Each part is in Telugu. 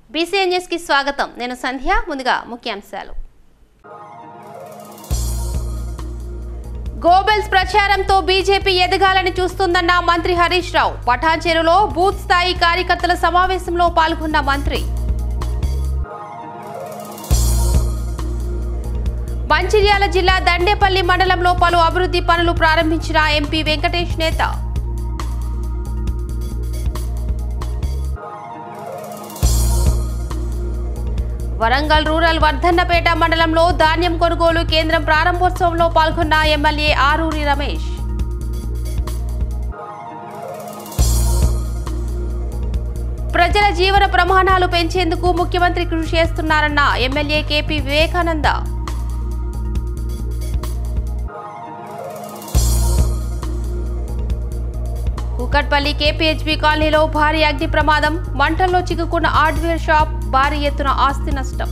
బీసీఎన్ఎస్ కి స్వాగతం నేను సంధ్య ముందుగా ముఖ్యాంశాలు గోబెల్స్ ప్రచారంతో బీజేపీ ఎదగాలని చూస్తుందన్న మంత్రి హరీష్ రావు పటాన్చెరులో బూత్ స్థాయి కార్యకర్తల సమావేశంలో పాల్గొన్న మంత్రి మంచిర్యాల జిల్లా దండేపల్లి మండలంలో పలు అభివృద్ధి పనులు ప్రారంభించిన ఎంపీ వెంకటేష్ నేత వరంగల్ రూరల్ వర్ధన్నపేట మండలంలో ధాన్యం కొనుగోలు కేంద్రం ప్రారంభోత్సవంలో పాల్గొన్న ఎమ్మెల్యే ఆరూరి రమేష్ ప్రజల జీవన ప్రమాణాలు పెంచేందుకు ముఖ్యమంత్రి కృషి చేస్తున్నారన్న ఎమ్మెల్యే కేపీ వివేకానంద కుకట్పల్లి కేపీహెచ్బీ కాలనీలో భారీ అగ్ని ప్రమాదం మంటల్లో చిక్కుకున్న హార్డ్వేర్ షాప్ భారీ ఎత్తున ఆస్తి నష్టం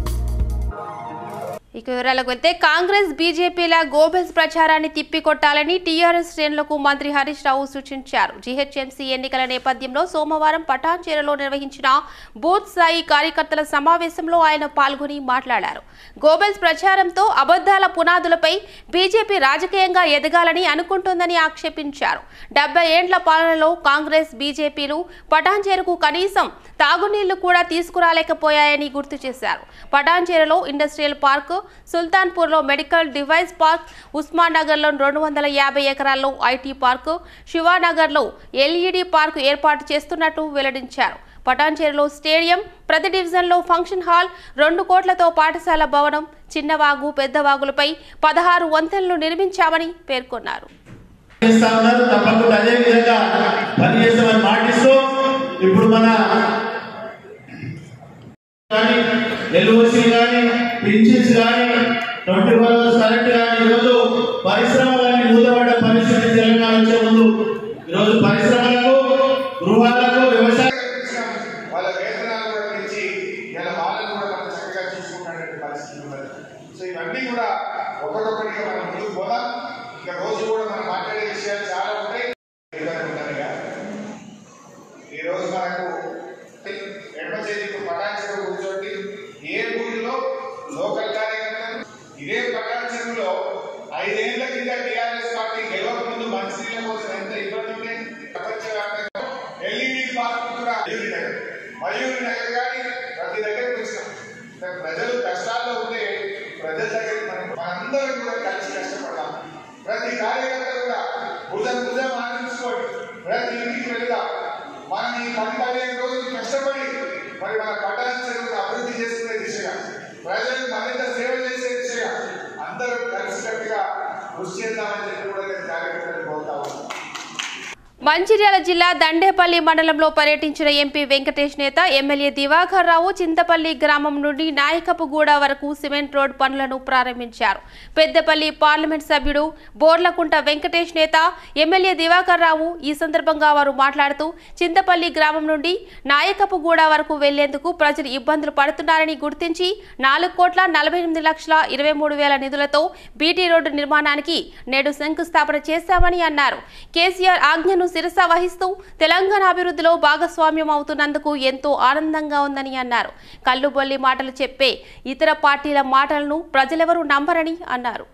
ఇక వివరాలకు వెళ్తే కాంగ్రెస్ బీజేపీల గోబెల్స్ ప్రచారాన్ని తిప్పికొట్టాలని టీఆర్ఎస్ శ్రేణులకు మంత్రి హరీష్ రావు సూచించారు జీహెచ్ఎంసీ ఎన్నికల నేపథ్యంలో సోమవారం పటాన్చేరులో నిర్వహించిన బూత్ స్థాయి కార్యకర్తల సమావేశంలో ఆయన పాల్గొని మాట్లాడారు గోబెల్స్ ప్రచారంతో అబద్దాల పునాదులపై బీజేపీ రాజకీయంగా ఎదగాలని అనుకుంటోందని ఆక్షేపించారు డెబ్బై ఏండ్ల పాలనలో కాంగ్రెస్ బీజేపీలు పటాన్చేరుకు కనీసం తాగునీళ్లు కూడా తీసుకురాలేకపోయాయని గుర్తు చేశారు పటాన్చేరులో ఇండస్ట్రియల్ పార్క్ సుల్తాన్పూర్లో మెడికల్ డివైస్ పార్క్ ఉస్మాన్ నగర్లో రెండు వందల యాభై ఎకరాల్లో ఐటీ పార్కు శివానగర్లో ఎల్ఈడి పార్కు ఏర్పాటు చేస్తున్నట్టు వెల్లడించారు పటాన్చేరులో స్టేడియం ప్రతి డివిజన్లో ఫంక్షన్ హాల్ రెండు కోట్లతో పాఠశాల భవనం చిన్నవాగు పెద్దవాగులపై పదహారు వంతెనలు నిర్మించామని పేర్కొన్నారు చేస్తా ఉన్నారు తప్పకుండా అదే విధంగా పనిచేస్తామని మాటిస్తూ ఇప్పుడు మన కానీ ఎల్ఓసి కానీ పింఛన్స్ కానీ ట్వంటీ ఫోర్ అవర్స్ కరెంట్ కానీ ఈరోజు పరిశ్రమలన్నీ మూతపడ్డ పరిస్థితి తెలంగాణ వచ్చే ముందు ఈరోజు పరిశ్రమలకు గృహాలకు వ్యవసాయ వాళ్ళ వేతనాలు కూడా పెంచి ఇలా వాళ్ళని కూడా మనం చక్కగా చూసుకుంటున్నటువంటి పరిస్థితి ఉన్నది సో ఇవన్నీ కూడా ఒకటొకటిగా మనం ముందుకు పోదాం ఇక రోజు కూడా మనం మాట్లాడే విషయాలు చాలా ఉంటాయి ఇబ్బంది ఉంటాయిగా ఈ రోజు మనకు ఎడమ చేతికి పటాన్చెరువు కూర్చోండి ఏ ఊరిలో లోకల్ కార్యకర్తలు ఇదే పటాన్చెరువులో ఐదేళ్ల కింద టీఆర్ఎస్ పార్టీ గెలవక ముందు మంచినీళ్ళ కోసం ఎంత ఇబ్బంది ఉండేది ప్రపంచవ్యాప్తంగా ఎల్ఈడి పార్క్ కూడా మయూరి నగర్ మయూరి నగర్ కానీ ప్రతి దగ్గరకు వచ్చినాం ఇక్కడ ప్రజలు కష్టాల్లో ఉంటే ప్రజల దగ్గరికి మనం మనందరం కూడా కలిసి కష్టపడదాం ప్రతి కార్యకర్త కూడా భుజం భుజం ఆనందించుకోండి ప్రతి ఇంటికి వెళ్దాం మనం ఈ పది పదిహేను రోజులు కష్టపడి మరి మన పట్టణ చెరువును అభివృద్ధి చేసుకునే దిశగా ప్రజలకు మరింత సేవ చేసే దిశగా అందరూ కలిసికట్టుగా కృషి చేద్దామని చెప్పి కూడా నేను కార్యకర్తలు కోరుతా ఉన్నాను మంచిర్యాల జిల్లా దండేపల్లి మండలంలో పర్యటించిన ఎంపీ వెంకటేష్ నేత ఎమ్మెల్యే దివాకర్ రావు చింతపల్లి గ్రామం నుండి నాయకపుగూడ వరకు సిమెంట్ రోడ్ పనులను ప్రారంభించారు పెద్దపల్లి పార్లమెంట్ సభ్యుడు బోర్లకుంట వెంకటేష్ నేత ఎమ్మెల్యే దివాకర్ రావు ఈ సందర్భంగా వారు మాట్లాడుతూ చింతపల్లి గ్రామం నుండి నాయకపుగూడ వరకు వెళ్లేందుకు ప్రజలు ఇబ్బందులు పడుతున్నారని గుర్తించి నాలుగు కోట్ల నలభై ఎనిమిది లక్షల ఇరవై మూడు వేల నిధులతో బీటీ రోడ్డు నిర్మాణానికి నేడు శంకుస్థాపన చేశామని అన్నారు కేసీఆర్ ఆజ్ఞను శిరస వహిస్తూ తెలంగాణ అభివృద్ధిలో భాగస్వామ్యం అవుతున్నందుకు ఎంతో ఆనందంగా ఉందని అన్నారు కల్లుబొల్లి మాటలు చెప్పే ఇతర పార్టీల మాటలను ప్రజలెవరూ నమ్మరని అన్నారు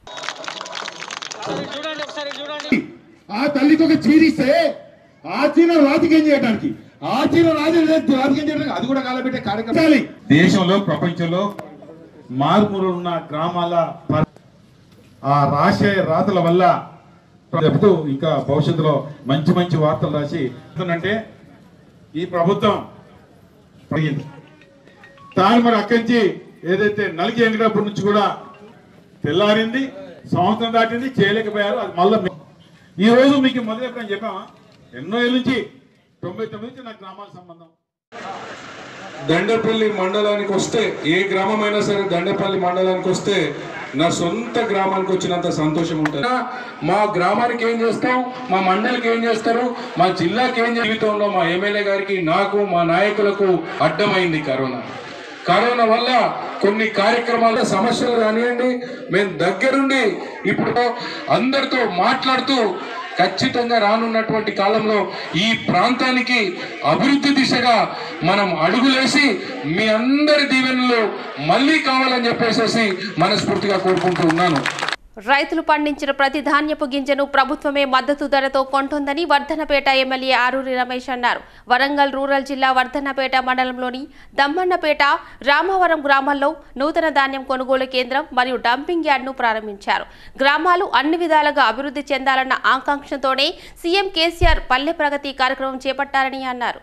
ఆ తల్లికి ఒక చీరిస్తే ఆ చీర రాజకీయం చేయడానికి ఆ చీర రాజు రాజకీయం చేయడానికి అది కూడా కాలబెట్టే కార్యక్రమాలు దేశంలో ప్రపంచంలో మారుమూల ఉన్న గ్రామాల ప- ఆ రాసే రాతల వల్ల చెబుతూ ఇంకా భవిష్యత్తులో మంచి మంచి వార్తలు రాసి అంటే ఈ ప్రభుత్వం పడింది తాను మరి అక్కడి నుంచి ఏదైతే నలిగి ఎంగినప్పటి నుంచి కూడా తెల్లారింది సంవత్సరం దాటింది చేయలేకపోయారు అది మళ్ళీ ఈ రోజు మీకు మొదలు ఎప్పుడైనా చెప్పామా ఎన్నో ఏళ్ళ నుంచి తొంభై తొమ్మిది నుంచి నాకు గ్రామాల సంబంధం దండపల్లి మండలానికి వస్తే ఏ గ్రామమైనా సరే దండపల్లి మండలానికి వస్తే నా సొంత గ్రామానికి వచ్చినంత సంతోషం ఉంటుంది మా గ్రామానికి ఏం చేస్తాం మా మండలికి ఏం చేస్తారు మా జిల్లాకి ఏం చేస్తారు? జీవితంలో మా ఎమ్మెల్యే గారికి నాకు మా నాయకులకు అడ్డమైంది కరోనా కరోనా వల్ల కొన్ని కార్యక్రమాల సమస్యలు కానివ్వండి మేము దగ్గరుండి ఇప్పుడు అందరితో మాట్లాడుతూ ఖచ్చితంగా రానున్నటువంటి కాలంలో ఈ ప్రాంతానికి అభివృద్ధి దిశగా మనం అడుగులేసి మీ అందరి దీవెనలు మళ్ళీ కావాలని చెప్పేసి మనస్ఫూర్తిగా కోరుకుంటూ ఉన్నాను రైతులు పండించిన ప్రతి ధాన్యపు గింజను ప్రభుత్వమే మద్దతు ధరతో కొంటుందని వర్ధనపేట ఎమ్మెల్యే ఆరూరి రమేష్ అన్నారు వరంగల్ రూరల్ జిల్లా వర్ధన్నపేట మండలంలోని దమ్మన్నపేట రామవరం గ్రామాల్లో నూతన ధాన్యం కొనుగోలు కేంద్రం మరియు డంపింగ్ యార్డ్ను ప్రారంభించారు గ్రామాలు అన్ని విధాలుగా అభివృద్ధి చెందాలన్న ఆకాంక్షతోనే సీఎం కేసీఆర్ పల్లె ప్రగతి కార్యక్రమం చేపట్టారని అన్నారు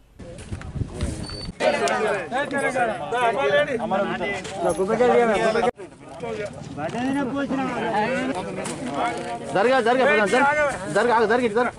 జరగా జరగా జరగా జరగా ఆగు, జరగండి జరగ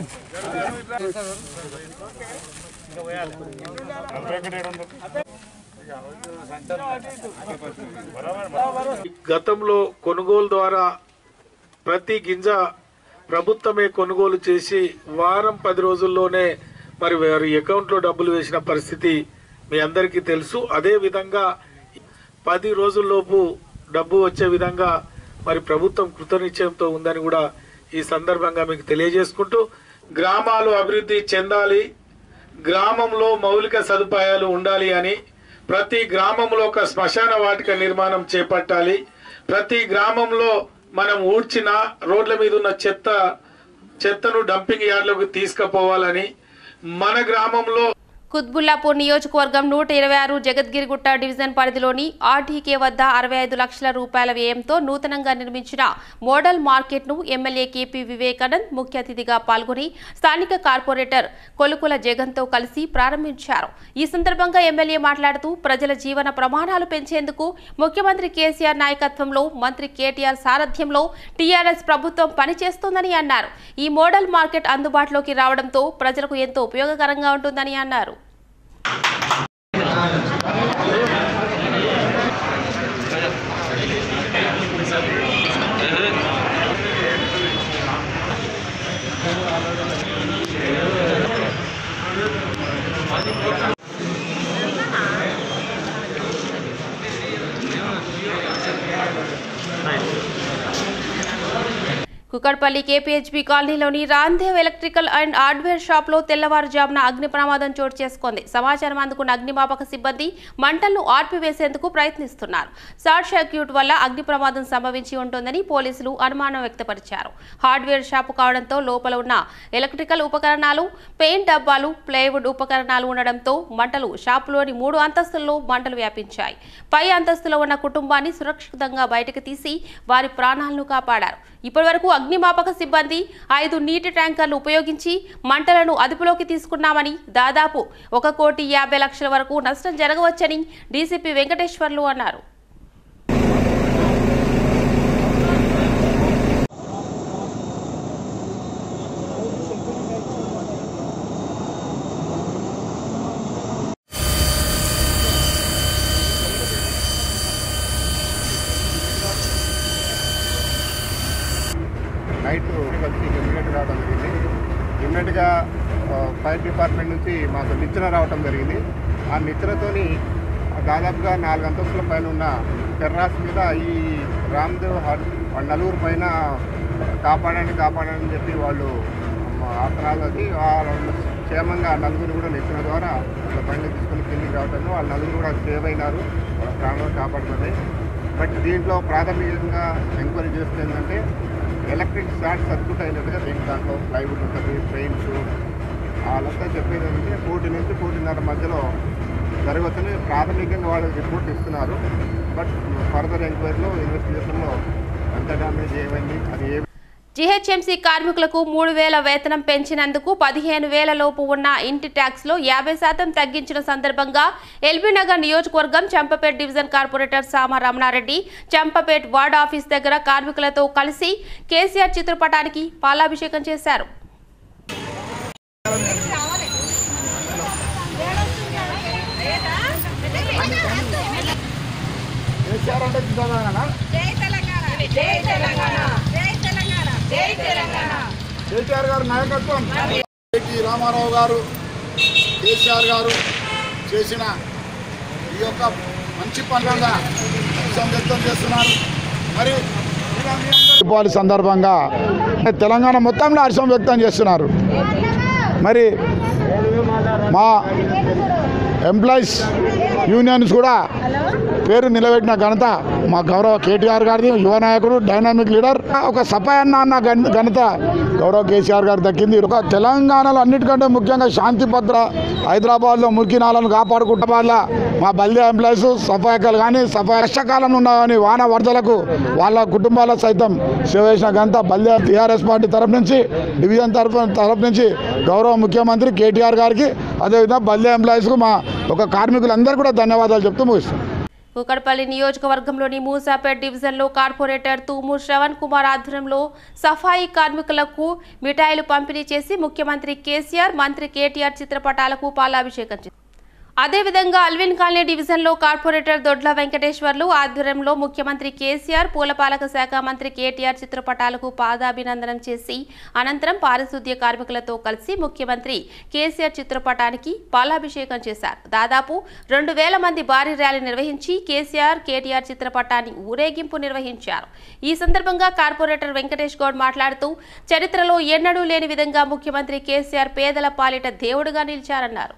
గతంలో కొనుగోలు ద్వారా ప్రతి గింజ ప్రభుత్వమే కొనుగోలు చేసి వారం పది రోజుల్లోనే మరి వారి అకౌంట్లో డబ్బులు వేసిన పరిస్థితి మీ అందరికీ తెలుసు అదే విధంగా పది రోజుల్లోపు డబ్బు వచ్చే విధంగా మరి ప్రభుత్వం కృతనిశ్చయంతో ఉందని కూడా ఈ సందర్భంగా మీకు తెలియజేసుకుంటూ గ్రామాలు అభివృద్ధి చెందాలి గ్రామంలో మౌలిక సదుపాయాలు ఉండాలి అని ప్రతి గ్రామంలో ఒక శ్మశాన వాటిక నిర్మాణం చేపట్టాలి ప్రతి గ్రామంలో మనం ఊడ్చిన రోడ్ల మీద ఉన్న చెత్త చెత్తను డంపింగ్ యార్డ్లకు తీసుకుపోవాలని మన గ్రామంలో కుత్బుల్లాపూర్ నియోజకవర్గం నూట ఇరవై ఆరు జగద్గిరిగుట్ట డివిజన్ పరిధిలోని ఆర్టీకే వద్ద అరవై ఐదు లక్షల రూపాయల వ్యయంతో నూతనంగా నిర్మించిన మోడల్ మార్కెట్ను ఎమ్మెల్యే కేపీ వివేకానంద్ ముఖ్య అతిథిగా పాల్గొని స్థానిక కార్పొరేటర్ కొలుకుల జగన్తో కలిసి ప్రారంభించారు ఈ సందర్భంగా ఎమ్మెల్యే మాట్లాడుతూ ప్రజల జీవన ప్రమాణాలు పెంచేందుకు ముఖ్యమంత్రి కేసీఆర్ నాయకత్వంలో మంత్రి కేటీఆర్ సారథ్యంలో టీఆర్ఎస్ ప్రభుత్వం పనిచేస్తోందని అన్నారు ఈ మోడల్ మార్కెట్ అందుబాటులోకి రావడంతో ప్రజలకు ఎంతో ఉపయోగకరంగా ఉంటుందని అన్నారు కుకట్పల్లి కేపీహెచ్బీ కాలనీలోని రాందేవ్ ఎలక్ట్రికల్ అండ్ హార్డ్వేర్ షాప్లో తెల్లవారుజామున అగ్ని ప్రమాదం చోటు చేసుకుంది సమాచారం అందుకున్న అగ్నిమాపక సిబ్బంది మంటలను ఆర్పివేసేందుకు ప్రయత్నిస్తున్నారు షార్ట్ సర్క్యూట్ వల్ల అగ్ని ప్రమాదం సంభవించి ఉంటుందని పోలీసులు అనుమానం వ్యక్తపరిచారు హార్డ్వేర్ షాపు కావడంతో లోపల ఉన్న ఎలక్ట్రికల్ ఉపకరణాలు పెయింట్ డబ్బాలు ప్లైవుడ్ ఉపకరణాలు ఉండడంతో మంటలు షాపులోని మూడు అంతస్తుల్లో మంటలు వ్యాపించాయి పై అంతస్తులో ఉన్న కుటుంబాన్ని సురక్షితంగా బయటకు తీసి వారి ప్రాణాలను కాపాడారు ఇప్పటివరకు అగ్నిమాపక సిబ్బంది ఐదు నీటి ట్యాంకర్లు ఉపయోగించి మంటలను అదుపులోకి తీసుకున్నామని దాదాపు ఒక కోటి యాభై లక్షల వరకు నష్టం జరగవచ్చని డీసీపీ వెంకటేశ్వర్లు అన్నారు నైట్ కలిసి ఇమ్మీడియట్ రావడం జరిగింది ఇమ్మీడియట్గా ఫైర్ డిపార్ట్మెంట్ నుంచి మాకు నిచ్చెన రావడం జరిగింది ఆ నిచ్చెనతోని దాదాపుగా నాలుగు అంతస్తుల పైన ఉన్న టెర్రాస్ మీద ఈ రామ్దేవ్ హాట్ నలుగురు పైన కాపాడండి కాపాడండి అని చెప్పి వాళ్ళు ఆసనాలు అది వాళ్ళు క్షేమంగా ఆ నలుగురు కూడా నిచ్చెన ద్వారా వాళ్ళ పైన తీసుకొని కిందికి రావటం వాళ్ళ నలుగురు కూడా సేవ్ అయినారు వాళ్ళ ప్రాణాలు కాపాడుతుంది బట్ దీంట్లో ప్రాథమికంగా ఎంక్వైరీ చేస్తే ఏంటంటే ఎలక్ట్రిక్ షార్ట్ సర్క్యూట్ అయినట్టుగా దీనికి దాంట్లో ప్లైవుడ్ ఉంటుంది ట్రైన్స్ వాళ్ళంతా చెప్పేది ఏంటంటే కోటి నుంచి కోటిన్నర మధ్యలో జరగవచ్చని ప్రాథమికంగా వాళ్ళు రిపోర్ట్ ఇస్తున్నారు బట్ ఫర్దర్ ఎంక్వైరీలో ఇన్వెస్టిగేషన్లో ఎంత డ్యామేజ్ ఏమైంది అది ఏ జీహెచ్ఎంసీ కార్మికులకు మూడు వేల వేతనం పెంచినందుకు పదిహేను వేల లోపు ఉన్న ఇంటి ట్యాక్స్లో యాభై శాతం తగ్గించిన సందర్భంగా ఎల్బీనగర్ నియోజకవర్గం చంపపేట్ డివిజన్ కార్పొరేటర్ సామ రమణారెడ్డి చంపపేట్ వార్డ్ ఆఫీస్ దగ్గర కార్మికులతో కలిసి కేసీఆర్ చిత్రపటానికి పాలాభిషేకం చేశారు కేసీఆర్ గారు నాయకత్వం ఎన్టీ రామారావు గారు కేసీఆర్ గారు చేసిన ఈ యొక్క మంచి పనులుగా ఉత్సాహం వ్యక్తం చేస్తున్నారు మరి దీపావళి సందర్భంగా తెలంగాణ మొత్తంలో హర్షం వ్యక్తం చేస్తున్నారు మరి మా ఎంప్లాయీస్ యూనియన్స్ కూడా పేరు నిలబెట్టిన ఘనత మా గౌరవ కేటీఆర్ గారిది యువ నాయకుడు డైనామిక్ లీడర్ ఒక సపాయన్న అన్న ఘన- ఘనత గౌరవ కేసీఆర్ గారు దక్కింది ఒక తెలంగాణలో అన్నిటికంటే ముఖ్యంగా శాంతి భద్ర హైదరాబాద్లో మురికినాలను కాపాడుకుంటే వాళ్ళ మా బల్దే ఎంప్లాయీస్ సఫాయకులు కానీ సఫాయ కష్టకాలం ఉన్న కానీ వాన వరదలకు వాళ్ళ కుటుంబాల సైతం సేవ చేసిన ఘనత బల్దే టీఆర్ఎస్ పార్టీ తరఫు నుంచి డివిజన్ తరఫు తరఫు నుంచి గౌరవ ముఖ్యమంత్రి కేటీఆర్ గారికి అదేవిధంగా బల్దే ఎంప్లాయీస్కు మా ఒక కార్మికులందరూ కూడా ధన్యవాదాలు చెప్తూ ముగిస్తాం కూకట్పల్లి నియోజకవర్గంలోని మూసాపేట్ డివిజన్లో కార్పొరేటర్ తూమూర్ శ్రవణ్ కుమార్ ఆధ్వర్యంలో సఫాయి కార్మికులకు మిఠాయిలు పంపిణీ చేసి ముఖ్యమంత్రి కేసీఆర్ మంత్రి కేటీఆర్ చిత్రపటాలకు పాలాభిషేకం చేశారు అదేవిధంగా అల్విన్ కాలనీ డివిజన్లో కార్పొరేటర్ దొడ్ల వెంకటేశ్వర్లు ఆధ్వర్యంలో ముఖ్యమంత్రి కేసీఆర్ పూలపాలక శాఖ మంత్రి కేటీఆర్ చిత్రపటాలకు పాదాభినందనం చేసి అనంతరం పారిశుద్ధ్య కార్మికులతో కలిసి ముఖ్యమంత్రి కేసీఆర్ చిత్రపటానికి పాలాభిషేకం చేశారు దాదాపు రెండు వేల మంది భారీ ర్యాలీ నిర్వహించి కేసీఆర్ కేటీఆర్ చిత్రపటాన్ని ఊరేగింపు నిర్వహించారు ఈ సందర్భంగా కార్పొరేటర్ వెంకటేష్ గౌడ్ మాట్లాడుతూ చరిత్రలో ఎన్నడూ లేని విధంగా ముఖ్యమంత్రి కేసీఆర్ పేదల పాలిట దేవుడుగా నిలిచారన్నారు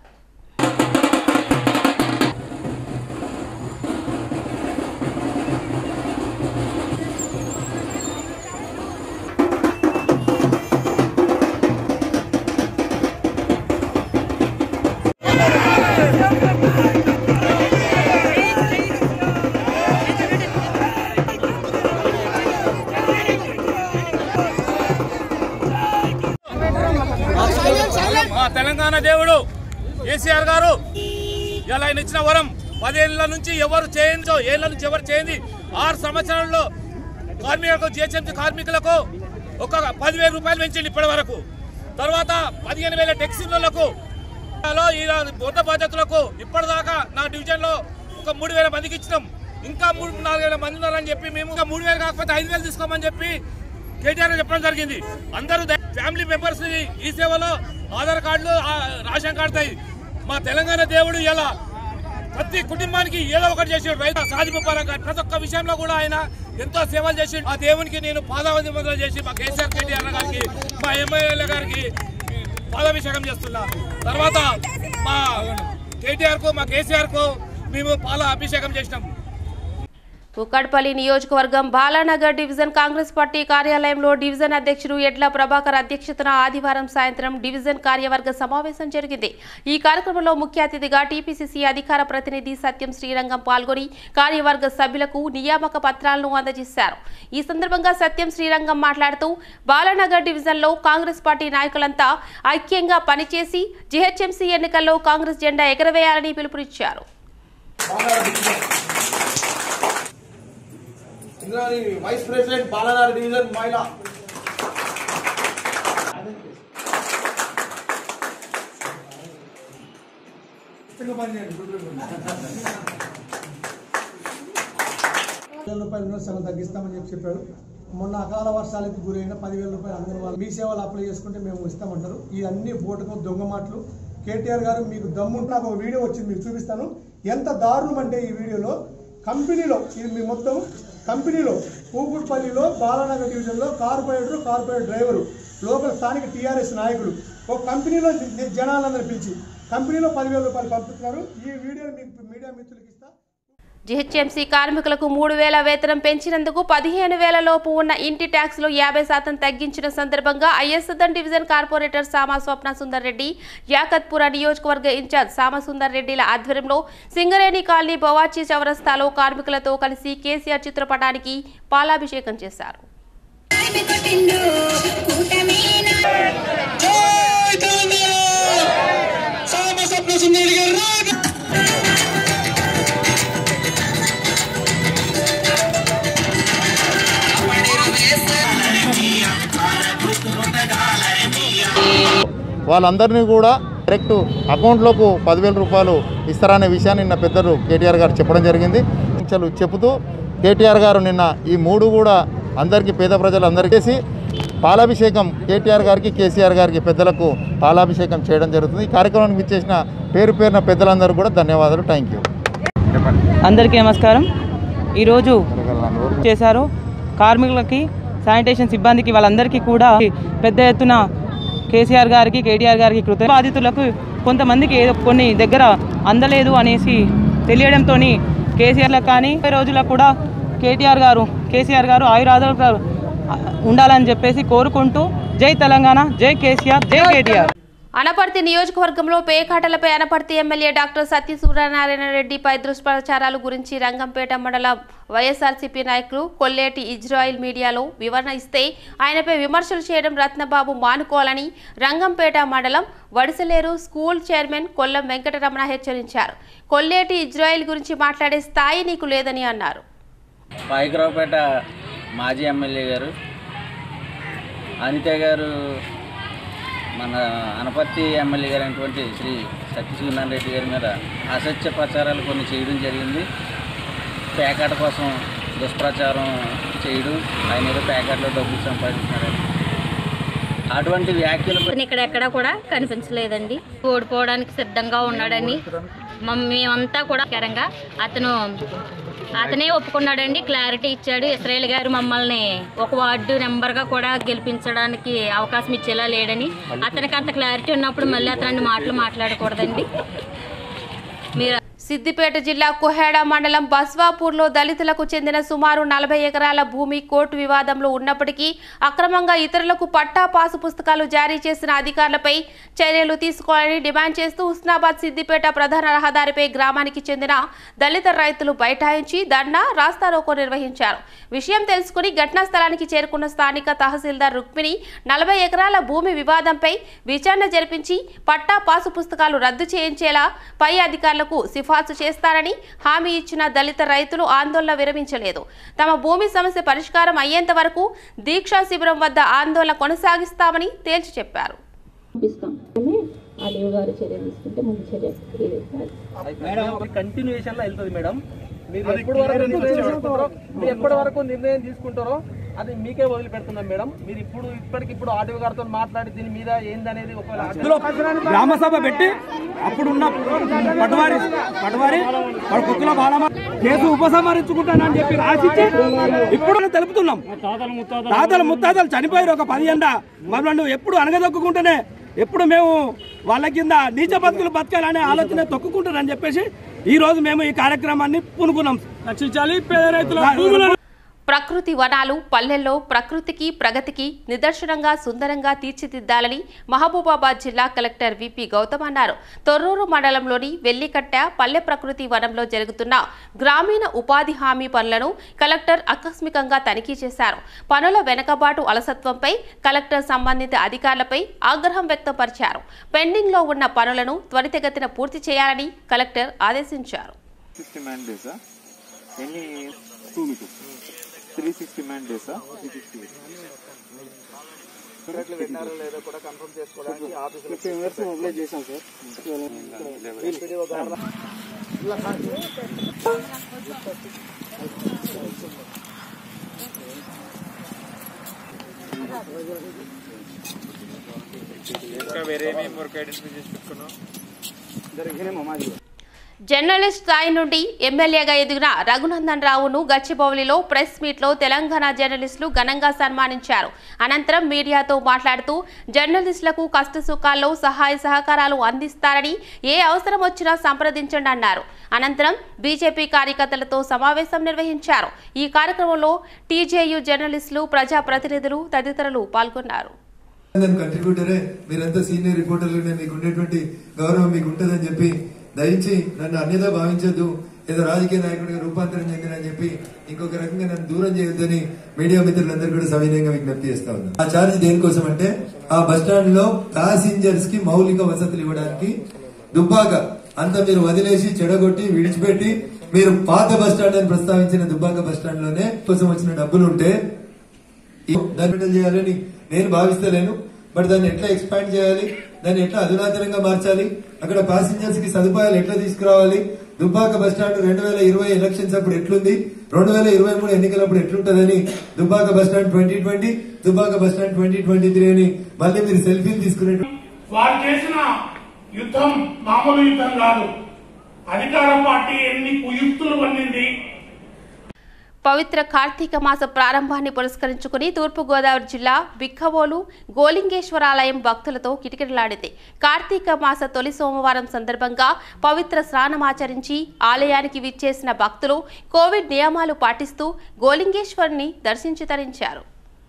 మా తెలంగాణ దేవుడు కేసీఆర్ గారు ఇలా ఆయన ఇచ్చిన వరం పదేళ్ల నుంచి ఎవరు చేయించో ఏళ్ల నుంచి ఎవరు చేయింది ఆరు సంవత్సరాల్లో కార్మికులకు జిహెచ్ఎంసీ కార్మికులకు ఒక పదివేల రూపాయలు పెంచింది ఇప్పటి వరకు తర్వాత పదిహేను వేల టెక్సీలకు ఈ బొద్ద బాధ్యతలకు ఇప్పటిదాకా నా డివిజన్ లో ఒక మూడు వేల మందికి ఇచ్చినాం ఇంకా మూడు నాలుగు వేల మంది ఉన్నారని చెప్పి మేము ఇంకా మూడు వేలు కాకపోతే ఐదు వేలు తీసుకోమని చెప్పి కేటీఆర్ గారు చెప్పడం జరిగింది అందరూ ద- ఫ్యామిలీ మెంబర్స్ ని ఈ సేవలో ఆధార్ కార్డులు ఆ, రేషన్ కార్డుతాయి మా తెలంగాణ దేవుడు ఇలా ప్రతి కుటుంబానికి ఏదో ఒకటి చేసి రైతు సాధింపు పరంగా ప్రతి ఒక్క విషయంలో కూడా ఆయన ఎంతో సేవలు చేసి ఆ దేవునికి నేను పాదావందన చేసి మా కేసీఆర్ కేటీఆర్ గారికి మా ఎమ్మెల్యే గారికి పాలాభిషేకం చేస్తున్నా తర్వాత మా కేటీఆర్ కు మా కేసీఆర్ కు మేము పాల అభిషేకం చేసినాం కుక్కడ్పల్లి నియోజకవర్గం బాలానగర్ డివిజన్ కాంగ్రెస్ పార్టీ కార్యాలయంలో డివిజన్ అధ్యక్షుడు ఎడ్ల ప్రభాకర్ అధ్యక్షతన ఆదివారం సాయంత్రం డివిజన్ కార్యవర్గ సమావేశం జరిగింది ఈ కార్యక్రమంలో ముఖ్య అతిథిగా టీపీసీసీ అధికార ప్రతినిధి సత్యం శ్రీరంగం పాల్గొని కార్యవర్గ సభ్యులకు నియామక పత్రాలను అందజేశారు ఈ సందర్భంగా సత్యం శ్రీరంగం మాట్లాడుతూ బాలానగర్ డివిజన్లో కాంగ్రెస్ పార్టీ నాయకులంతా ఐక్యంగా పనిచేసి జీహెచ్ఎంసీ ఎన్నికల్లో కాంగ్రెస్ జెండా ఎగరవేయాలని పిలుపునిచ్చారు ఇందులోని వైస్ ప్రెసిడెంట్ బాలనార్ డివిజన్ మహిళ వేల రూపాయలు ఉన్న సగం తగ్గిస్తామని చెప్పి చెప్పాడు మొన్న అకాల వర్షాలకు గురైన పదివేల రూపాయలు అందరూ వాళ్ళు మీ సేవలు అప్లై చేసుకుంటే మేము ఇస్తామంటారు ఇవన్నీ బోటుకు దొంగ మాటలు కేటీఆర్ గారు మీకు దమ్ముంటే నాకు ఒక వీడియో వచ్చింది మీకు చూపిస్తాను ఎంత దారుణం అంటే ఈ వీడియోలో కంపెనీలో ఇది మీ మొత్తం కంపెనీలో కూకుట్పల్లిలో బాలానగర్ డివిజన్లో కార్పొరేటర్ కార్పొరేట్ డ్రైవరు లోకల్ స్థానిక టీఆర్ఎస్ నాయకుడు ఒక కంపెనీలో జ- జనాలందరూ పిలిచి కంపెనీలో పదివేల రూపాయలు పంపుతున్నారు ఈ వీడియో మీకు మీడియా మిత్రులకి ఇస్తా జీహెచ్ఎంసీ కార్మికులకు మూడు వేల వేతనం పెంచినందుకు పదిహేను వేల లోపు ఉన్న ఇంటి ట్యాక్స్లో యాభై శాతం తగ్గించిన సందర్భంగా ఐఎస్ఎదన్ డివిజన్ కార్పొరేటర్ సామా స్వప్న సుందర్ రెడ్డి యాకత్పుర నియోజకవర్గ ఇన్ఛార్జ్ సామ సుందర్ రెడ్డిల ఆధ్వర్యంలో సింగరేణి కాలనీ బవాచి చౌరస్తాలో కార్మికులతో కలిసి కేసీఆర్ చిత్రపటానికి పాలాభిషేకం చేశారు వాళ్ళందరినీ కూడా డైరెక్ట్ అకౌంట్లోకి పదివేల రూపాయలు ఇస్తారనే విషయాన్ని నిన్న పెద్దలు కేటీఆర్ గారు చెప్పడం జరిగింది అసలు చెబుతూ కేటీఆర్ గారు నిన్న ఈ మూడు కూడా అందరికీ పేద ప్రజలందరికీ చేసి పాలాభిషేకం కేటీఆర్ గారికి కేసీఆర్ గారికి పెద్దలకు పాలాభిషేకం చేయడం జరుగుతుంది ఈ కార్యక్రమానికి ఇచ్చేసిన పేరు పేరున పెద్దలందరూ కూడా ధన్యవాదాలు థ్యాంక్ యూ అందరికీ నమస్కారం ఈరోజు చేశారు కార్మికులకి శానిటేషన్ సిబ్బందికి వాళ్ళందరికీ కూడా పెద్ద ఎత్తున కేసీఆర్ గారికి కేటీఆర్ గారికి కృత బాధితులకు కొంతమందికి ఏదో కొన్ని దగ్గర అందలేదు అనేసి తెలియడంతో కేసీఆర్లకు కానీ ఇరవై రోజులకు కూడా కేటీఆర్ గారు కేసీఆర్ గారు ఆయురాధ ఉండాలని చెప్పేసి కోరుకుంటూ జై తెలంగాణ జై కేసీఆర్ జై కేటీఆర్ అనపర్తి నియోజకవర్గంలో పేకాటలపై అనపర్తి ఎమ్మెల్యే డాక్టర్ సత్య సూర్యనారాయణ రెడ్డిపై దుష్ప్రచారాల గురించి రంగంపేట మండలం వైఎస్ఆర్సీపీ నాయకులు కొల్లేటి ఇజ్రాయిల్ మీడియాలో వివరణ ఇస్తే ఆయనపై విమర్శలు చేయడం రత్నబాబు మానుకోవాలని రంగంపేట మండలం వడిసలేరు స్కూల్ చైర్మన్ కొల్లం వెంకటరమణ హెచ్చరించారు కొల్లేటి ఇజ్రాయిల్ గురించి మాట్లాడే స్థాయి నీకు లేదని అన్నారు పాయికరావుపేట మాజీ ఎమ్మెల్యే గారు అనిత గారు మన అనపర్తి ఎమ్మెల్యే గారు అయినటువంటి శ్రీ సత్యసూర్యనారాయణ రెడ్డి గారి మీద అసత్య ప్రచారాలు కొన్ని చేయడం జరిగింది పేకాట కోసం దుష్ప్రచారం చేయడం ఆయన ఏదో పేకాటలో డబ్బులు సంపాదిస్తున్నారని అటువంటి వ్యాఖ్యలు అతను ఇక్కడ ఎక్కడ కూడా కనిపించలేదండి ఓడిపోవడానికి సిద్ధంగా ఉన్నాడని మమ్- మేమంతా కూడా కరంగా అతను అతనే ఒప్పుకున్నాడండి క్లారిటీ ఇచ్చాడు ఇస్రాయేల్ గారు మమ్మల్ని ఒక వార్డు నెంబర్గా కూడా గెలిపించడానికి అవకాశం ఇచ్చేలా లేడని అతనికి అంత క్లారిటీ ఉన్నప్పుడు మళ్ళీ అతని మాటలు మాట్లాడకూడదండి మీరు సిద్దిపేట జిల్లా కుహేడ మండలం బస్వాపూర్లో దళితులకు చెందిన సుమారు నలభై ఎకరాల భూమి కోర్టు వివాదంలో ఉన్నప్పటికీ అక్రమంగా ఇతరులకు పట్టా పాసు పుస్తకాలు జారీ చేసిన అధికారులపై చర్యలు తీసుకోవాలని డిమాండ్ చేస్తూ హుస్నాబాద్ సిద్దిపేట ప్రధాన రహదారిపై గ్రామానికి చెందిన దళిత రైతులు బైఠాయించి ధర్నా రాస్తారోకో నిర్వహించారు విషయం తెలుసుకుని ఘటనా స్థలానికి చేరుకున్న స్థానిక తహసీల్దార్ రుక్మిణి నలభై ఎకరాల భూమి వివాదంపై విచారణ జరిపించి పట్టా పాసు పుస్తకాలు రద్దు చేయించేలా పై అధికారులకు సిఫార్సు చేస్తారని హామీ ఇచ్చిన దళిత రైతులు ఆందోళన విరమించలేదు తమ భూమి సమస్య పరిష్కారం అయ్యేంత వరకు దీక్షా శిబిరం వద్ద ఆందోళన కొనసాగిస్తామని తేల్చి చెప్పారు ఆడియో గారు చర్య తీసుకుంటే ముందు చర్య మేడం కంటిన్యూషన్ లో వెళ్తుంది మేడం మీరు ఎప్పటి వరకు నిర్ణయం తీసుకుంటారో మీరు ఎప్పటి వరకు నిర్ణయం తీసుకుంటారో అది మీకే వదిలిపెడుతున్నాం మేడం మీరు ఇప్పుడు ఇప్పటికిప్పుడు ఆడియో గారితో మాట్లాడి దీని మీద ఏందనేది ఒకవేళ గ్రామ సభ పెట్టి అప్పుడున్న పటవారి పటవారి వాడు కుక్కల బాలమ్మ కేసు ఉపసంహరించుకుంటానని చెప్పి రాసిచ్చి ఇప్పుడు తెలుపుతున్నాం తాతలు ముత్తాతలు చనిపోయారు ఒక పది ఎండ మమ్మల్ని ఎప్పుడు అనగదొక్కుంటూనే ఎప్పుడు మేము వాళ్ళ కింద నీచ బతుకులు బతకాలనే ఆలోచన తొక్కుకుంటారని చెప్పేసి ఈ రోజు మేము ఈ కార్యక్రమాన్ని పూనుకున్నాం రక్షించాలి పేద రైతుల భూములను ప్రకృతి వనాలు పల్లెల్లో ప్రకృతికి ప్రగతికి నిదర్శనంగా సుందరంగా తీర్చిదిద్దాలని మహబూబాబాద్ జిల్లా కలెక్టర్ విపి గౌతమ్ అన్నారు తొర్రూరు మండలంలోని వెల్లికట్ట పల్లె ప్రకృతి వనంలో జరుగుతున్న గ్రామీణ ఉపాధి హామీ పనులను కలెక్టర్ ఆకస్మికంగా తనిఖీ చేశారు పనుల వెనకబాటు అలసత్వంపై కలెక్టర్ సంబంధిత అధికారులపై ఆగ్రహం వ్యక్తపరిచారు పెండింగ్లో ఉన్న పనులను త్వరితగతిన పూర్తి చేయాలని కలెక్టర్ ఆదేశించారు సిక్స్టీ మ్యాన్ డేసా ఎన్ని two metres three sixty man days three sixty పెట్టారో లేదో కూడా కన్ఫర్మ్ చేసుకోవడానికి ఆఫీసులో ఫిఫ్టీన్ ఇయర్స్ మొబిలైజ్ చేశాం సార్ ఇంకా వేరే ఏమేమి వర్క్ ఐడెంటిఫై చేసి పెట్టుకున్నాం జరిగినాయి మాది జర్నలిస్ట్ స్థాయి నుండి ఎమ్మెల్యేగా ఎదిగిన రఘునందన్ రావును గచ్చిబౌలిలో ప్రెస్ మీట్లో తెలంగాణ జర్నలిస్టులు ఘనంగా సన్మానించారు అనంతరం మీడియాతో మాట్లాడుతూ జర్నలిస్టులకు కష్టసుఖాల్లో సహాయ సహకారాలు అందిస్తారని ఏ అవసరం వచ్చినా సంప్రదించండి అన్నారు అనంతరం బీజేపీ కార్యకర్తలతో సమావేశం నిర్వహించారు ఈ కార్యక్రమంలో టీజేయు జర్నలిస్టులు ప్రజాప్రతినిధులు తదితరులు పాల్గొన్నారు కంట్రిబ్యూటరే మీరంతా సీనియర్ రిపోర్టర్లుగా మీకు ఉండేటువంటి గౌరవం మీకు ఉంటుందని చెప్పి దయించి నన్ను అన్యదా భావించొద్దు ఏదో రాజకీయ నాయకుడిగా రూపాంతరం చెందినని చెప్పి ఇంకొక రకంగా నన్ను దూరం చేయొద్దని మీడియా మిత్రులందరూ కూడా సవినయంగా విజ్ఞప్తి చేస్తా ఉన్నారు ఆ ఛార్జ్ దేనికోసం అంటే ఆ బస్ స్టాండ్ లో ప్యాసింజర్స్ కి మౌలిక వసతులు ఇవ్వడానికి దుబ్బాక అంత మీరు వదిలేసి చెడగొట్టి విడిచిపెట్టి మీరు పాత బస్ స్టాండ్ అని ప్రస్తావించిన దుబ్బాక బస్ స్టాండ్ లోనే కోసం వచ్చిన డబ్బులు ఉంటే దాన్ని మెయింటైన్ చేయాలని నేను భావిస్తలేను బట్ దాన్ని ఎట్లా ఎక్స్పాండ్ చేయాలి దాన్ని ఎట్లా అధునాతనంగా మార్చాలి అక్కడ ప్యాసింజర్స్ కి సదుపాయాలు ఎట్లా తీసుకురావాలి దుబ్బాక బస్ స్టాండ్ రెండు వేల ఇరవై ఎలక్షన్స్ అప్పుడు ఎట్లుంది రెండు వేల ఇరవై మూడు ఎన్నికలప్పుడు ఎట్లుంటదని Dubbaka bus stand twenty twenty Dubbaka bus stand twenty twenty three అని మళ్ళీ మీరు సెల్ఫీలు తీసుకునే వారు చేసిన యుద్ధం మామూలు యుద్ధం కాదు అధికార పార్టీ ఎన్ని కుయుక్తులు పన్నింది పవిత్ర కార్తీక మాస ప్రారంభాన్ని పురస్కరించుకుని తూర్పుగోదావరి జిల్లా బిక్కవోలు గోలింగేశ్వరాలయం భక్తులతో కిటకిటలాడింది కార్తీక మాస తొలి సోమవారం సందర్భంగా పవిత్ర స్నానమాచరించి ఆలయానికి విచ్చేసిన భక్తులు కోవిడ్ నియమాలు పాటిస్తూ గోలింగేశ్వరుని దర్శించి తరించారు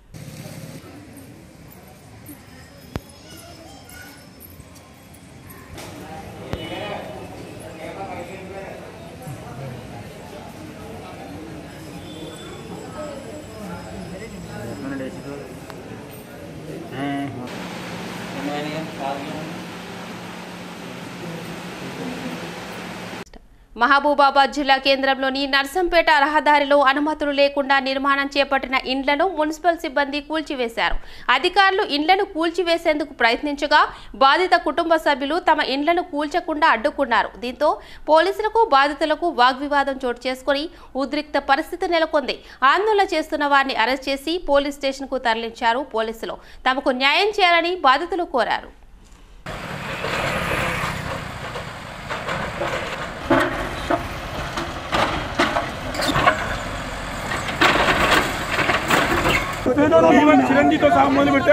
మహబూబాబాద్ జిల్లా కేంద్రంలోని నర్సంపేట రహదారిలో అనుమతులు లేకుండా నిర్మాణం చేపట్టిన ఇండ్లను మున్సిపల్ సిబ్బంది కూల్చివేశారు అధికారులు ఇండ్లను కూల్చివేసేందుకు ప్రయత్నించగా బాధిత కుటుంబ సభ్యులు తమ ఇండ్లను కూల్చకుండా అడ్డుకున్నారు దీంతో పోలీసులకు బాధితులకు వాగ్వివాదం చోటు చేసుకుని ఉద్రిక్త పరిస్థితి నెలకొంది ఆందోళన చేస్తున్న వారిని అరెస్ట్ చేసి పోలీస్ స్టేషన్కు తరలించారు పోలీసులు తమకు న్యాయం చేయాలని బాధితులు కోరారు చిరంజీవితో సహా మొదలు పెట్టే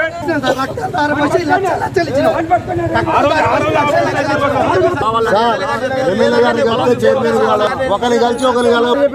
సార్ ఎమ్మెల్యే గారిని కలిస్తే చైర్మన్ కావాలి ఒకరిని కలిసి ఒకరిని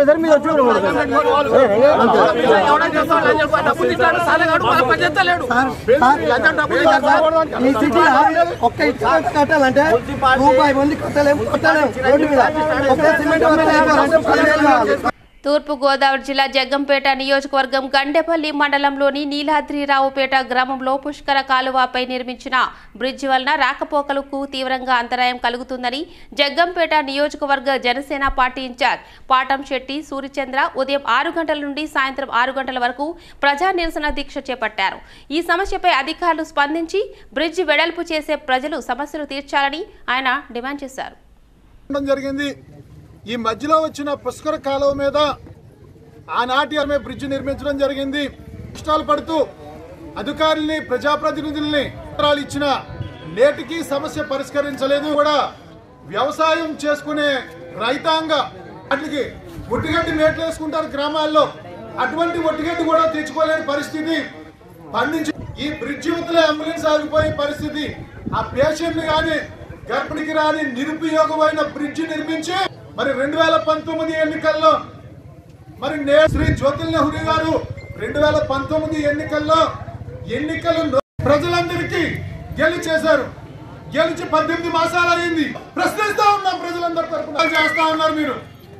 ఈ సిటీలో ఒక్క ఇటుక కట్టాలంటే రూపాయి మంది కట్టలేము కట్టలేము రోడ్డు మీద ఒక్క సిమెంట్ వర్క్ అయిపోవాలంటే పదివేలు కావాలి తూర్పు గోదావరి జిల్లా జగ్గంపేట నియోజకవర్గం గండెపల్లి మండలంలోని నీలాద్రిరావుపేట గ్రామంలో పుష్కర కాలువపై నిర్మించిన బ్రిడ్జి వలన రాకపోకలకు తీవ్రంగా అంతరాయం కలుగుతుందని జగ్గంపేట నియోజకవర్గ జనసేన పార్టీ ఇన్ఛార్జ్ పాటం శెట్టి సూర్యచంద్ర ఉదయం ఆరు గంటల నుండి సాయంత్రం ఆరు గంటల వరకు ప్రజా నిరసన దీక్ష చేపట్టారు ఈ సమస్యపై అధికారులు స్పందించి బ్రిడ్జి వెడల్పు చేసే ప్రజలు సమస్యలు తీర్చాలని ఆయన డిమాండ్ చేశారు ఉండడం జరిగింది ఈ మధ్యలో వచ్చిన పుష్కర కాలువ మీద ఆనాటి ఆమె బ్రిడ్జ్ నిర్మించడం జరిగింది కష్టాలు పడుతూ అధికారుల్ని ప్రజాప్రతినిధుల్ని పత్రాలు ఇచ్చిన నేటికి సమస్య పరిష్కరించలేదు కూడా వ్యవసాయం చేసుకునే రైతాంగ వాటికి ఒట్టిగడ్డి మేట్లు వేసుకుంటారు గ్రామాల్లో అటువంటి ఒట్టిగడ్డి కూడా తెచ్చుకోలేని పరిస్థితి పండించి ఈ బ్రిడ్జి ఉత్తలే అంబులెన్స్ ఆగిపోయే పరిస్థితి ఆ పేషెంట్ గాని గర్భిణికి రాని నిరుపయోగమైన బ్రిడ్జి నిర్మించి మరి రెండు వేల పంతొమ్మిది ఎన్నికల్లో మరి నే శ్రీ జ్యోతిల్ నెహ్రూ గారు రెండు వేల పంతొమ్మిది ఎన్నికల్లో ఎన్నికలు ప్రజలందరికీ గెలిచేశారు గెలిచి పద్దెనిమిది మాసాలు అయింది ప్రశ్నిస్తా ఉన్నాం ప్రజలందరి తరఫున చేస్తా ఉన్నారు మీరు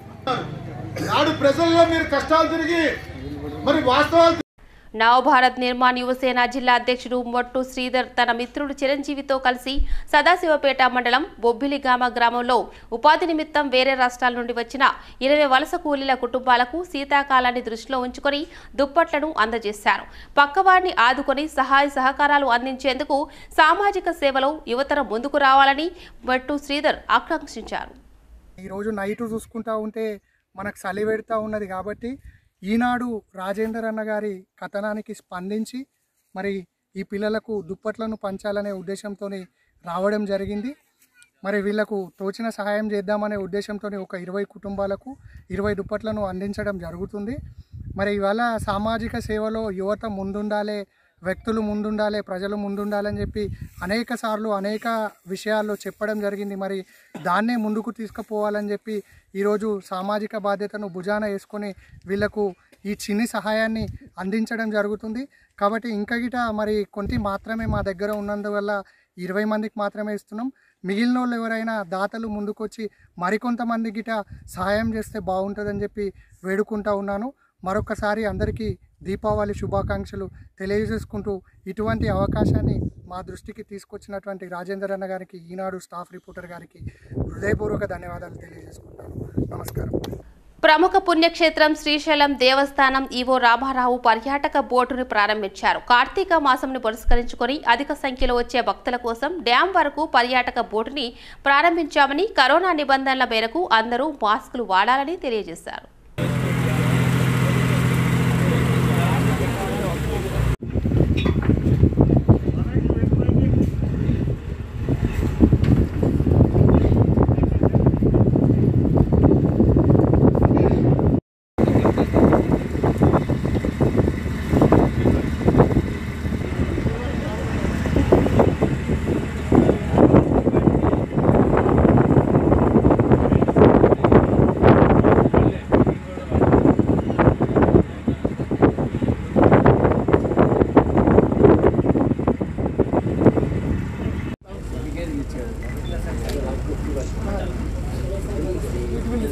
నాడు ప్రజల్లో మీరు కష్టాలు తిరిగి మరి వాస్తవాలు నవభారత్ నిర్మాణ్ యువసేన జిల్లా అధ్యక్షుడు మొట్టు శ్రీధర్ తన మిత్రుడు చిరంజీవితో కలిసి సదాశివపేట మండలం బొబ్బిలిగామ గ్రామంలో ఉపాధి నిమిత్తం వేరే రాష్ట్రాల నుండి వచ్చిన ఇరవై వలస కూలీల కుటుంబాలకు శీతాకాలాన్ని దృష్టిలో ఉంచుకొని దుప్పట్లను అందజేశారు పక్కవారిని ఆదుకొని సహాయ సహకారాలు అందించేందుకు సామాజిక సేవలో యువతరం ముందుకు రావాలని మొట్టు శ్రీధర్ ఆకాంక్షించారు ఈరోజు నైట్ చూసుకుంటా ఉంటే మనకు చలి పెడతా ఉన్నది కాబట్టి ఈనాడు రాజేందర్ అన్న గారి కథనానికి స్పందించి మరి ఈ పిల్లలకు దుప్పట్లను పంచాలనే ఉద్దేశంతో రావడం జరిగింది మరి వీళ్ళకు తోచిన సహాయం చేద్దామనే ఉద్దేశంతో ఒక ఇరవై కుటుంబాలకు ఇరవై దుప్పట్లను అందించడం జరుగుతుంది మరి ఇవాళ సామాజిక సేవలో యువత ముందుండాలి వ్యక్తులు ముందుండాలి ప్రజలు ముందుండాలని చెప్పి అనేక సార్లు అనేక విషయాల్లో చెప్పడం జరిగింది మరి దాన్నే ముందుకు తీసుకుపోవాలని చెప్పి ఈరోజు సామాజిక బాధ్యతను భుజాన వేసుకొని వీళ్ళకు ఈ చిన్ని సహాయాన్ని అందించడం జరుగుతుంది కాబట్టి ఇంకా గిట మరి కొన్ని మాత్రమే మా దగ్గర ఉన్నందువల్ల ఇరవై మందికి మాత్రమే ఇస్తున్నాం మిగిలిన వాళ్ళు ఎవరైనా దాతలు ముందుకొచ్చి మరికొంతమంది గిట సహాయం చేస్తే బాగుంటుందని చెప్పి వేడుకుంటా ఉన్నాను మరొకసారి అందరికీ దీపావళి శుభాకాంక్షలు తెలియజేసుకుంటూ ఇటువంటి అవకాశాన్ని మా దృష్టికి తీసుకొచ్చినటువంటి రాజేందర్ అన్న గారికి ఈనాడు స్టాఫ్ రిపోర్టర్ గారికి హృదయపూర్వక ధన్యవాదాలు తెలియజేసుకుంటాను నమస్కారం ప్రముఖ పుణ్యక్షేత్రం శ్రీశైలం దేవస్థానం ఈవో రామారావు పర్యాటక బోటును ప్రారంభించారు కార్తీక మాసంను పురస్కరించుకొని అధిక సంఖ్యలో వచ్చే భక్తుల కోసం డ్యాం వరకు పర్యాటక బోటుని ప్రారంభించామని కరోనా నిబంధనల మేరకు అందరూ మాస్కులు వాడాలని తెలియజేశారు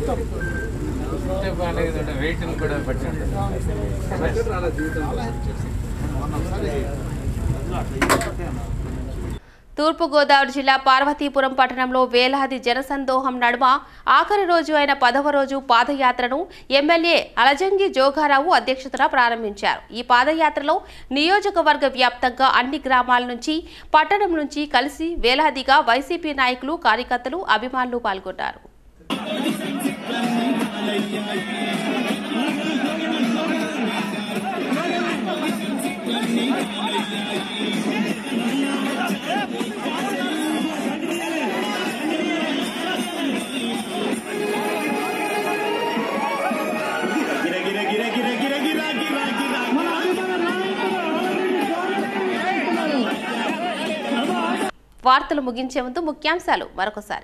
వెయిట్ కూడా బట్టి తూర్పుగోదావరి జిల్లా పార్వతీపురం పట్టణంలో వేలాది జనసందోహం నడుమ ఆఖరి రోజు అయిన పదవ రోజు పాదయాత్రను ఎమ్మెల్యే అలజంగి జోగారావు అధ్యక్షతన ప్రారంభించారు ఈ పాదయాత్రలో నియోజకవర్గ వ్యాప్తంగా అన్ని గ్రామాల నుంచి పట్టణం నుంచి కలిసి వేలాదిగా వైసీపీ నాయకులు కార్యకర్తలు అభిమానులు పాల్గొన్నారు వార్తలు ముగించే ముందు ముఖ్యాంశాలు మరొకసారి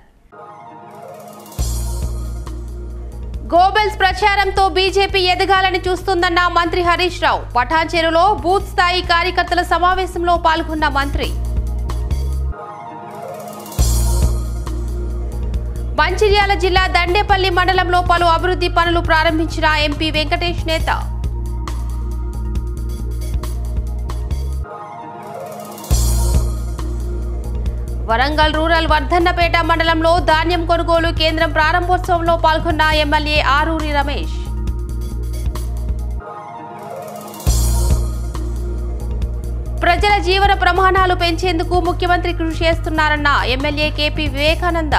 గోబెల్స్ ప్రచారంతో బీజేపీ ఎదగాలని చూస్తుందన్న మంత్రి హరీష్ రావు పటాన్చెరులో బూత్ స్థాయి కార్యకర్తల సమావేశంలో పాల్గొన్న మంత్రి మంచిర్యాల జిల్లా దండేపల్లి మండలంలో పలు అభివృద్ధి పనులు ప్రారంభించిన ఎంపీ వెంకటేష్ నేత వరంగల్ రూరల్ వర్ధన్నపేట మండలంలో ధాన్యం కొనుగోలు కేంద్రం ప్రారంభోత్సవంలో పాల్గొన్న ఎమ్మెల్యే ఆరూరి రమేష్ ప్రజల జీవన ప్రమాణాలు పెంచేందుకు ముఖ్యమంత్రి కృషి చేస్తున్నారన్న ఎమ్మెల్యే కేపీ వివేకానంద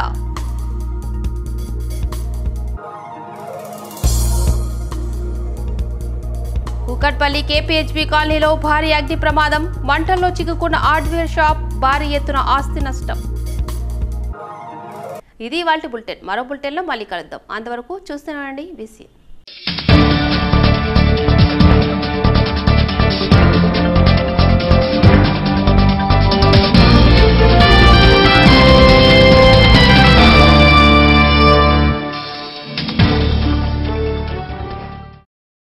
కుకట్పల్లి కేపీహెచ్బీ కాలనీలో భారీ అగ్ని ప్రమాదం మంటల్లో చిక్కుకున్న హార్డ్వేర్ షాప్ భారీ ఎత్తున ఆస్తి నష్టం ఇది వాళ్ళ బులెటిన్ మరో బులెటిన్లో మళ్ళీ కలుద్దాం అంతవరకు చూస్తున్నానండి బీసీ